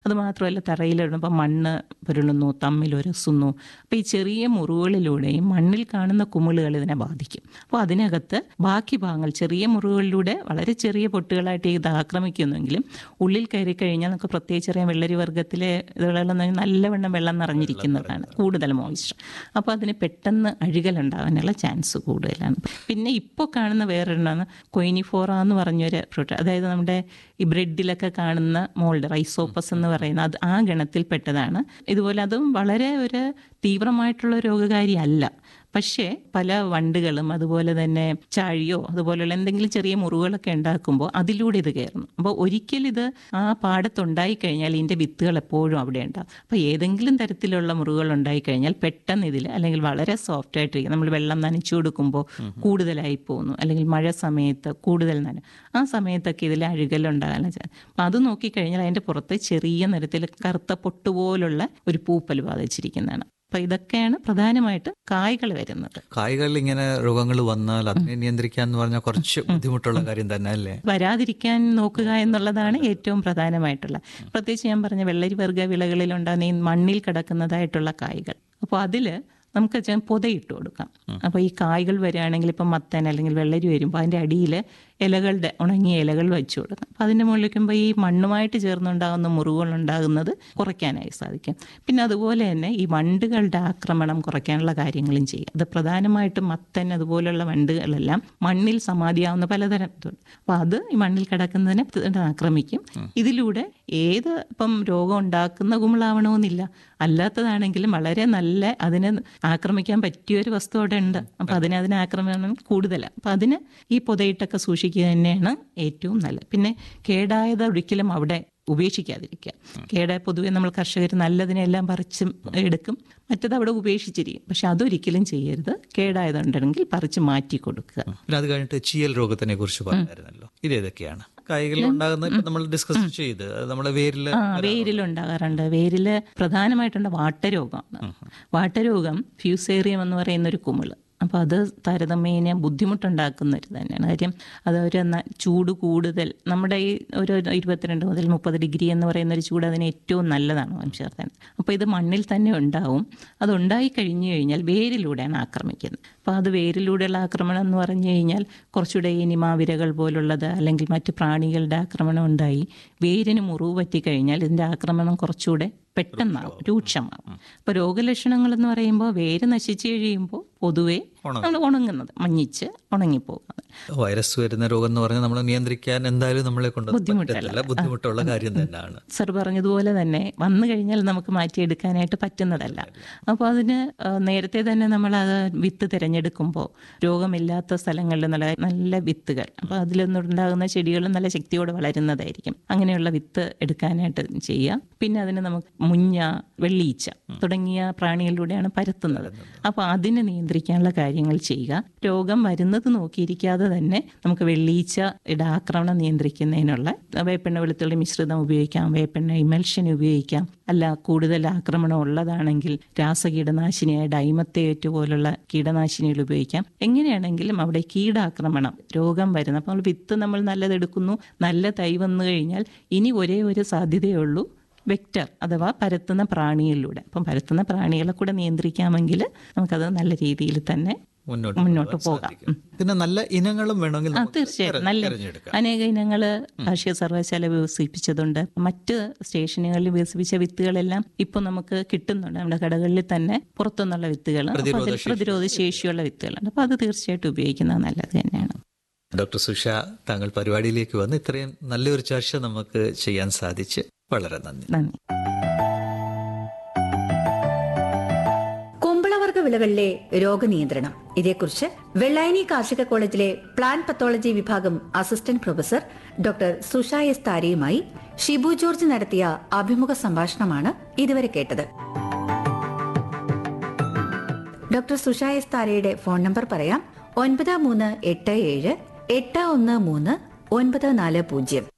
അത് മാത്രമല്ല തറയിലിടുമ്പോൾ മണ്ണ് പുരളുന്നു തമ്മിൽ ഉരസുന്നു അപ്പോൾ ഈ ചെറിയ മുറിവുകളിലൂടെയും മണ്ണിൽ കാണുന്ന കുമിളുകൾ ഇതിനെ ബാധിക്കും അപ്പോൾ അതിനകത്ത് ബാക്കി ഭാഗങ്ങൾ ചെറിയ മുറിവുകളിലൂടെ വളരെ ചെറിയ പൊട്ടുകളായിട്ട് ഇത് ആക്രമിക്കുന്നെങ്കിലും ഉള്ളിൽ കയറി കഴിഞ്ഞാൽ നമുക്ക് പ്രത്യേകിച്ച് അറിയാം വെള്ളരി വർഗ്ഗത്തിലെ ഇതുകളെല്ലാം നല്ലവണ്ണം വെള്ളം നിറഞ്ഞിരിക്കുന്നതാണ് കൂടുതൽ മോയിസ്ചർ അപ്പോൾ അതിന് പെട്ടെന്ന് അഴുകലുണ്ടാകാനുള്ള ചാൻസ് കൂടുതലാണ് പിന്നെ ഇപ്പോൾ കാണുന്ന വേറൊരെണ്ണമാണ് കൊയിനിഫോറ എന്ന് പറഞ്ഞൊരു ഫ്രൂട്ട് അതായത് നമ്മുടെ ഈ ബ്രെഡിലൊക്കെ കാണുന്ന മോൾഡ് റൈസോപ്പസ് എന്ന് പറയുന്ന അത് ആ ഗണത്തിൽപ്പെട്ടതാണ് ഇതുപോലെ അതും വളരെ ഒരു തീവ്രമായിട്ടുള്ള രോഗകാരി അല്ല പക്ഷേ പല വണ്ടുകളും അതുപോലെ തന്നെ ചാഴിയോ അതുപോലെയുള്ള എന്തെങ്കിലും ചെറിയ മുറിവുകളൊക്കെ ഉണ്ടാക്കുമ്പോൾ അതിലൂടെ ഇത് കയറുന്നു അപ്പോൾ ഒരിക്കലും ഇത് ആ പാടത്തുണ്ടായി കഴിഞ്ഞാൽ ഇതിൻ്റെ വിത്തുകൾ എപ്പോഴും അവിടെ ഉണ്ടാവും അപ്പോൾ ഏതെങ്കിലും തരത്തിലുള്ള മുറിവുകൾ ഉണ്ടായി കഴിഞ്ഞാൽ പെട്ടെന്ന് ഇതിൽ അല്ലെങ്കിൽ വളരെ സോഫ്റ്റ് ആയിട്ടിരിക്കും നമ്മൾ വെള്ളം നനച്ചു കൊടുക്കുമ്പോൾ കൂടുതലായി പോകുന്നു അല്ലെങ്കിൽ മഴ സമയത്ത് കൂടുതൽ നന ആ സമയത്തൊക്കെ ഇതിൽ അഴുകലുണ്ടാകാൻ അപ്പം അത് നോക്കിക്കഴിഞ്ഞാൽ അതിൻ്റെ പുറത്ത് ചെറിയ നിറത്തിൽ കറുത്ത പൊട്ടുപോലുള്ള ഒരു പൂപ്പൽ ബാധിച്ചിരിക്കുന്നതാണ് അപ്പം ഇതൊക്കെയാണ് പ്രധാനമായിട്ട് കായ്കൾ വരുന്നത് കായ്കളിൽ ഇങ്ങനെ രോഗങ്ങൾ വന്നാൽ അതിനെ നിയന്ത്രിക്കാൻ എന്ന് പറഞ്ഞാൽ കുറച്ച് ബുദ്ധിമുട്ടുള്ള കാര്യം തന്നെ അല്ലേ വരാതിരിക്കാൻ നോക്കുക എന്നുള്ളതാണ് ഏറ്റവും പ്രധാനമായിട്ടുള്ള പ്രത്യേകിച്ച് ഞാൻ പറഞ്ഞ വെള്ളരി വർഗ്ഗ വിളകളിൽ ഉണ്ടാകുന്ന ഈ മണ്ണിൽ കിടക്കുന്നതായിട്ടുള്ള കായ്കൾ അപ്പോൾ അതിൽ നമുക്ക് വെച്ചാൽ പുതയിട്ട് കൊടുക്കാം അപ്പോൾ ഈ കായ്കൾ വരികയാണെങ്കിൽ ഇപ്പം മത്തൻ അല്ലെങ്കിൽ വെള്ളരി വരുമ്പോൾ അതിൻ്റെ അടിയിൽ ഇലകളുടെ ഉണങ്ങിയ ഇലകൾ വെച്ച് കൊടുക്കാം അപ്പോൾ അതിൻ്റെ മുകളിൽ വയ്ക്കുമ്പോൾ ഈ മണ്ണുമായിട്ട് ചേർന്നുണ്ടാകുന്ന മുറിവുകൾ ഉണ്ടാകുന്നത് കുറയ്ക്കാനായി സാധിക്കും പിന്നെ അതുപോലെ തന്നെ ഈ വണ്ടുകളുടെ ആക്രമണം കുറയ്ക്കാനുള്ള കാര്യങ്ങളും ചെയ്യും അത് പ്രധാനമായിട്ടും മത്തൻ അതുപോലുള്ള വണ്ടുകളെല്ലാം മണ്ണിൽ സമാധിയാവുന്ന പലതരം ഇതുണ്ട് അപ്പോൾ അത് ഈ മണ്ണിൽ കിടക്കുന്നതിനെ ആക്രമിക്കും ഇതിലൂടെ ഏത് ഇപ്പം രോഗം ഉണ്ടാക്കുന്ന കുമിളാവണമെന്നില്ല അല്ലാത്തതാണെങ്കിലും വളരെ നല്ല അതിനെ ആക്രമിക്കാൻ പറ്റിയ ഒരു വസ്തു അവിടെ ഉണ്ട് അപ്പം അതിനെ അതിനെ ആക്രമണം കൂടുതലാണ് അപ്പം അതിന് ഈ പുതയിട്ടൊക്കെ സൂക്ഷിക്കുക തന്നെയാണ് ഏറ്റവും നല്ലത് പിന്നെ കേടായത് ഒരിക്കലും അവിടെ ഉപേക്ഷിക്കാതിരിക്കുക കേടായ പൊതുവെ നമ്മൾ കർഷകർ നല്ലതിനെല്ലാം പറിച്ച് എടുക്കും മറ്റത് അവിടെ ഉപേക്ഷിച്ചിരിക്കും പക്ഷെ അതൊരിക്കലും ചെയ്യരുത് കേടായതുണ്ടെങ്കിൽ പറിച്ച് മാറ്റി കൊടുക്കുക പിന്നെ അത് കഴിഞ്ഞിട്ട് ചീയൽ രോഗത്തിനെ കുറിച്ച് പറഞ്ഞായിരുന്നല്ലോ ഇത് ഏതൊക്കെയാണ് കായ്കളിൽ ഉണ്ടാകുന്ന ഇപ്പൊ നമ്മൾ ഡിസ്കസ് ചെയ്ത് അത് നമ്മുടെ വേരില് ആ വേരിലുണ്ടാകാറുണ്ട് വേരില് പ്രധാനമായിട്ടുണ്ട് വാട്ടരോഗമാണ് വാട്ടരോഗം ഫ്യൂസേറിയം എന്ന് പറയുന്ന ഒരു കുമിള് അപ്പോൾ അത് താരതമ്യേന ബുദ്ധിമുട്ടുണ്ടാക്കുന്ന ഒരു തന്നെയാണ് കാര്യം അത് ഒരു ന- ചൂട് കൂടുതൽ നമ്മുടെ ഈ ഒരു ഇരുപത്തിരണ്ട് മുതൽ മുപ്പത് ഡിഗ്രി എന്ന് പറയുന്ന ഒരു ചൂട് അതിന് ഏറ്റവും നല്ലതാണ് വംശവർദ്ധന അപ്പോൾ ഇത് മണ്ണിൽ തന്നെ ഉണ്ടാവും അത് ഉണ്ടായി കഴിഞ്ഞു കഴിഞ്ഞാൽ വേരിലൂടെയാണ് ആക്രമിക്കുന്നത് അപ്പോൾ അത് വേരിലൂടെയുള്ള ആക്രമണം എന്ന് പറഞ്ഞു കഴിഞ്ഞാൽ കുറച്ചുകൂടെ ഈ നിമാവിരകൾ പോലുള്ളത് അല്ലെങ്കിൽ മറ്റ് പ്രാണികളുടെ ആക്രമണം ഉണ്ടായി വേരിന് മുറിവ് പറ്റിക്കഴിഞ്ഞാൽ ഇതിൻ്റെ ആക്രമണം കുറച്ചുകൂടെ പെട്ടെന്നാവും രൂക്ഷമാവും അപ്പോൾ രോഗലക്ഷണങ്ങൾ എന്ന് പറയുമ്പോൾ വേര് നശിച്ചു കഴിയുമ്പോൾ പൊതുവേ നമ്മൾ ഉണങ്ങുന്നത് മഞ്ഞിച്ച് ഉണങ്ങിപ്പോകുന്നത് വൈറസ് വരുന്ന രോഗം എന്ന് പറഞ്ഞാൽ നമ്മൾ നിയന്ത്രിക്കാൻ എന്തായാലും നമ്മളെ കൊണ്ട് പറ്റത്തില്ല ബുദ്ധിമുട്ടുള്ള കാര്യം തന്നെയാണ് സർ പറഞ്ഞതുപോലെ തന്നെ വന്നു കഴിഞ്ഞാൽ നമുക്ക് മാറ്റിയെടുക്കാനായിട്ട് പറ്റുന്നതല്ല അപ്പോൾ അതിന് ആ, നേരത്തെ തന്നെ നമ്മൾ അത് വിത്ത് തിരഞ്ഞെടുക്കുമ്പോൾ രോഗമില്ലാത്ത സ്ഥലങ്ങളിൽ നല്ല നല്ല വിത്തുകൾ അപ്പോൾ അതിൽ നിന്നുണ്ടാകുന്ന ചെടികൾ നല്ല ശക്തിയോടെ വളരുന്നതായിരിക്കും അങ്ങനെയുള്ള വിത്ത് എടുക്കാനായിട്ട് ചെയ്യുക പിന്നെ അതിന് നമുക്ക് മുഞ്ഞ വെള്ളീച്ച തുടങ്ങിയ പ്രാണികളിലൂടെയാണ് പരത്തുന്നത് അപ്പോൾ അതിനെ നിയന്ത്രിക്കാനുള്ള കാര്യങ്ങൾ ചെയ്യുക രോഗം വരുന്നത് നോക്കിയിരിക്കാതെ തന്നെ നമുക്ക് വെള്ളീച്ചയുടെ ആക്രമണം നിയന്ത്രിക്കുന്നതിനുള്ള വേപ്പെണ്ണ വെളുത്തുള്ളി മിശ്രിതം ഉപയോഗിക്കാം വേപ്പെണ്ണ ഇമൽഷൻ ഉപയോഗിക്കാം അല്ല കൂടുതൽ ആക്രമണം ഉള്ളതാണെങ്കിൽ രാസകീടനാശിനിയായ ഡൈമത്തേറ്റ് പോലുള്ള കീടനാശിനികൾ ഉപയോഗിക്കാം എങ്ങനെയാണെങ്കിലും അവിടെ കീടാക്രമണം രോഗം വരുന്നത് അപ്പോൾ നമ്മൾ വിത്ത് നമ്മൾ നല്ലതെടുക്കുന്നു നല്ല തൈ വന്നു കഴിഞ്ഞാൽ ഇനി ഒരേ ഒരു സാധ്യതയുള്ളൂ വെക്റ്റർ അഥവാ പരത്തുന്ന പ്രാണികളിലൂടെ അപ്പം പരത്തുന്ന പ്രാണികളെ കൂടെ നിയന്ത്രിക്കാമെങ്കിൽ നമുക്കത് നല്ല രീതിയിൽ തന്നെ മുന്നോട്ട് മുന്നോട്ട് പോകാൻ പോകാം സാധിക്കും. പിന്നെ നല്ല ഇനങ്ങളും വേണമെങ്കിൽ ആ നമുക്ക് തീർച്ചയായും തിര- നല്ല തിരഞ്ഞെടുക്കാം അനേക ഇനങ്ങൾ കാർഷിക സർവകലാശാല വികസിപ്പിച്ചതുണ്ട് മറ്റ് സ്റ്റേഷനുകളിൽ വികസിപ്പിച്ച വിത്തുകളെല്ലാം ഇപ്പൊ നമുക്ക് കിട്ടുന്നുണ്ട് നമ്മുടെ കടകളിൽ തന്നെ പുറത്തുനിന്നുള്ള വിത്തുകൾ അപ്പൊ അതിൽ പ്രതിരോധ ശേഷിയുള്ള വിത്തുകളുണ്ട് അപ്പൊ അത് തീർച്ചയായിട്ടും ഉപയോഗിക്കുന്നത് നല്ലത് തന്നെയാണ് ഡോക്ടർ സുഷ താങ്കൾ പരിപാടിയിലേക്ക് വന്ന് ഇത്രയും നല്ലൊരു ചർച്ച നമുക്ക് ചെയ്യാൻ സാധിച്ച് വളരെ നന്ദി നന്ദി കുമ്പളവർഗ വിളകളിലെ രോഗനിയന്ത്രണം ഇതേക്കുറിച്ച് വെള്ളായണി കാർഷിക കോളേജിലെ പ്ലാന്റ് പത്തോളജി വിഭാഗം assistant professor doctor Susha S താരയുമായി ഷിബു ജോർജ് നടത്തിയ അഭിമുഖ സംഭാഷണമാണ് ഇതുവരെ കേട്ടത് ഡോക്ടർ സുഷ എസ് താരയുടെ ഫോൺ നമ്പർ പറയാം ഒൻപത് മൂന്ന് എട്ട് ഏഴ് എട്ട് ഒന്ന് മൂന്ന് ഒൻപത് നാല് പൂജ്യം